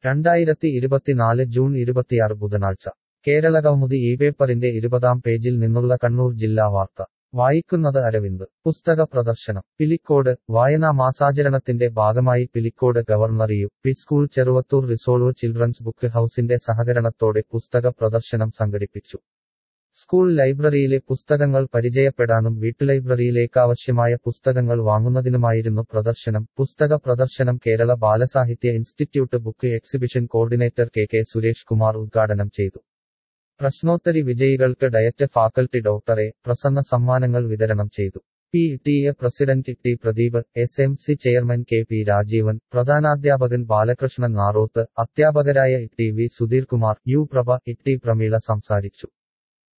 രണ്ടായിരത്തി ഇരുപത്തിനാല് ജൂൺ ഇരുപത്തിയാറ് ബുധനാഴ്ച കേരളകൗമുദി ഈ പേപ്പറിന്റെ ഇരുപതാം പേജിൽ നിന്നുള്ള കണ്ണൂർ ജില്ലാ വാർത്ത വായിക്കുന്നത് അരവിന്ദ് പുസ്തക പ്രദർശനം പിലിക്കോട് വായനാ മാസാചരണത്തിന്റെ ഭാഗമായി Pilicode government U P school Cheruvathur resolve children's book ഹൌസിന്റെ സഹകരണത്തോടെ പുസ്തക പ്രദർശനം സംഘടിപ്പിച്ചു സ്കൂൾ ലൈബ്രറിയിലെ പുസ്തകങ്ങൾ പരിചയപ്പെടാനും വീട്ടുലൈബ്രറിയിലേക്കാവശ്യമായ പുസ്തകങ്ങൾ വാങ്ങുന്നതിനുമായിരുന്നു പ്രദർശനം പുസ്തക പ്രദർശനം Kerala Balasahithya institute book exhibition coordinator K K Suresh Kumar ഉദ്ഘാടനം ചെയ്തു പ്രശ്നോത്തരി വിജയികൾക്ക് ഡയറ്റ് ഫാക്കൽറ്റി ഡോക്ടറെ പ്രസന്ന സമ്മാനങ്ങൾ വിതരണം ചെയ്തു P T A president T Pradeep S M C chairman K P Rajeevan പ്രധാനാധ്യാപകൻ ബാലകൃഷ്ണൻ നാറോത്ത് അധ്യാപകരായ T V Sudheer Kumar U Prabha T Prameela സംസാരിച്ചു